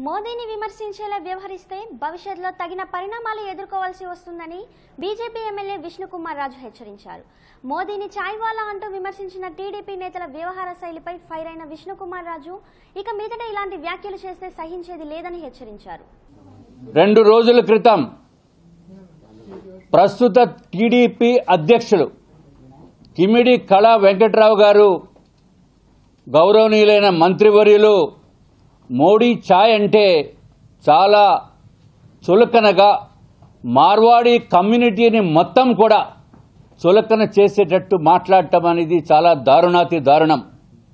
మోదీని విమర్శించేలా వ్యవహరిస్తే భవిష్యత్తులో తగిన పరిణామాలు ఎదుర్కోవాల్సి వస్తుందని బీజేపీ ఎమ్మెల్యే విష్ణుకుమార్ రాజు హెచ్చరించారు మోదీని చాయ్వాలా అంటూ విమర్శించిన టీడీపీ నేతల వ్యవహార శైలిపై ఫైర్ అయిన విష్ణుకుమార్ రాజు ఇక మీదట ఇలాంటి వ్యాఖ్యలు చేస్తే సహించేది లేదని హెచ్చరించారు రెండు రోజుల క్రితం ప్రస్తుత టీడీపీ అధ్యక్షులు కిమిడి కళా వెంకట్రావు గారు గౌరవనీయులైన మంత్రివర్యులు మోడీ ఛాయ్ అంటే చాలా చులకనగా మార్వాడి కమ్యూనిటీని మొత్తం కూడా చులకన చేసేటట్టు మాట్లాడటం అనేది చాలా దారుణాతి దారుణం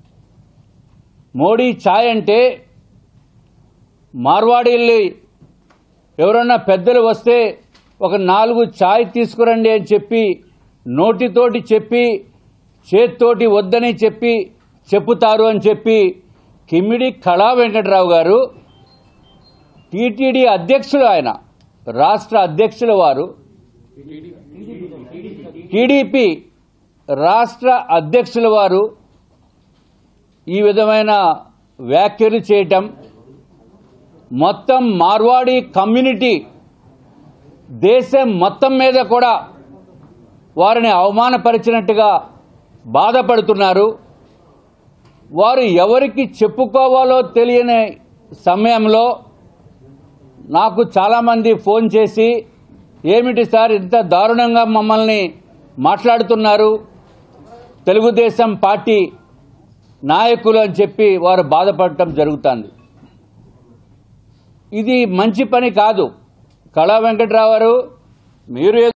మోడీ ఛాయ్ అంటే మార్వాడీల్ని ఎవరన్నా పెద్దలు వస్తే ఒక నాలుగు ఛాయ్ తీసుకురండి అని చెప్పి నోటితోటి చెప్పి చేత్తోటి వద్దని చెప్పి చెప్పుతారు అని చెప్పి కిమ్మిడి కళా వెంకటరావు గారు టీటీడీ అధ్యక్షులు ఆయన రాష్ట్ర అధ్యక్షుల వారు టీడీపీ రాష్ట్ర అధ్యక్షుల వారు ఈ విధమైన వ్యాఖ్యలు చేయటం మొత్తం మార్వాడి కమ్యూనిటీ దేశం మొత్తం మీద కూడా వారిని అవమానపరిచినట్టుగా బాధపడుతున్నారు వారు ఎవరికి చెప్పుకోవాలో తెలియని సమయంలో నాకు చాలామంది ఫోన్ చేసి ఏమిటి సార్ ఇంత దారుణంగా మమ్మల్ని మాట్లాడుతున్నారు తెలుగుదేశం పార్టీ నాయకులు అని చెప్పి వారు బాధపడటం జరుగుతుంది ఇది మంచి పని కాదు కళా వెంకట్రావు గారు మీరు